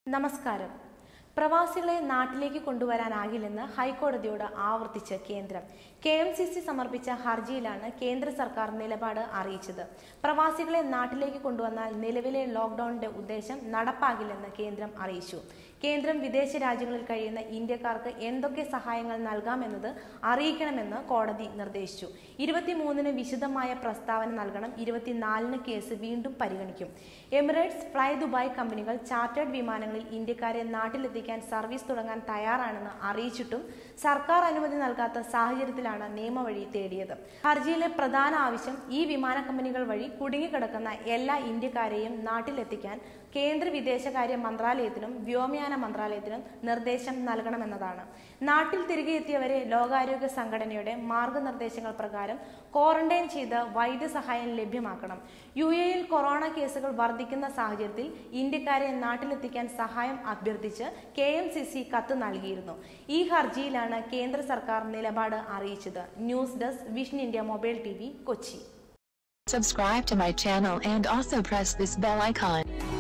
നമസ്കാരം പ്രവാസികളെ നാട്ടിലേക്ക് കൊണ്ടുവരാനാകില്ലെന്ന് ഹൈക്കോടതിയോട് ആവർത്തിച്ച് കേന്ദ്രം കെ എം സി സി സമർപ്പിച്ച ഹർജിയിലാണ് കേന്ദ്ര സർക്കാർ നിലപാട് അറിയിച്ചത് പ്രവാസികളെ നാട്ടിലേക്ക് കൊണ്ടുവന്നാൽ നിലവിലെ ലോക്ഡൌണിന്റെ ഉദ്ദേശം നടപ്പാകില്ലെന്ന് കേന്ദ്രം അറിയിച്ചു കേന്ദ്രം വിദേശ രാജ്യങ്ങളിൽ കഴിയുന്ന ഇന്ത്യക്കാർക്ക് എന്തൊക്കെ സഹായങ്ങൾ നൽകാമെന്നത് അറിയിക്കണമെന്ന് കോടതി നിർദ്ദേശിച്ചു ഇരുപത്തിമൂന്നിന് വിശദമായ പ്രസ്താവന നൽകണം ഇരുപത്തിനാലിന് കേസ് വീണ്ടും പരിഗണിക്കും എമിറേറ്റ്സ് ഫ്ലൈ ദുബായ് കമ്പനികൾ ചാർട്ടേഡ് വിമാനങ്ങളിൽ ഇന്ത്യക്കാരെ നാട്ടിലെത്തിക്കാൻ സർവീസ് തുടങ്ങാൻ തയ്യാറാണെന്ന് അറിയിച്ചിട്ടും സർക്കാർ അനുമതി നൽകാത്ത സാഹചര്യത്തിലാണ് നിയമവഴി തേടിയത് ഹർജിയിലെ പ്രധാന ആവശ്യം ഈ വിമാന കമ്പനികൾ വഴി കുടുങ്ങിക്കിടക്കുന്ന എല്ലാ ഇന്ത്യക്കാരെയും നാട്ടിലെത്തിക്കാൻ കേന്ദ്ര വിദേശകാര്യ മന്ത്രാലയത്തിനും വ്യോമയാന മന്ത്രാലയത്തിനും നിർദ്ദേശം നൽകണമെന്നതാണ് നാട്ടിൽ തിരികെ എത്തിയവരെ ലോകാരോഗ്യ സംഘടനയുടെ മാർഗനിർദ്ദേശങ്ങൾ പ്രകാരം ക്വാറന്റൈൻ ചെയ്ത് വൈദ്യസഹായം ലഭ്യമാക്കണം യു എയിൽ കൊറോണ കേസുകൾ വർദ്ധിക്കുന്ന സാഹചര്യത്തിൽ ഇന്ത്യക്കാരെ നാട്ടിലെത്തിക്കാൻ സഹായം അഭ്യർത്ഥിച്ച് കെ എം സി സി കത്ത് നൽകിയിരുന്നു ഈ ഹർജിയിലാണ് കേന്ദ്ര സർക്കാർ നിലപാട് അറിയിച്ചത് news desk vision India mobile T Kochi Subscribe to my channel and also press this bell icon.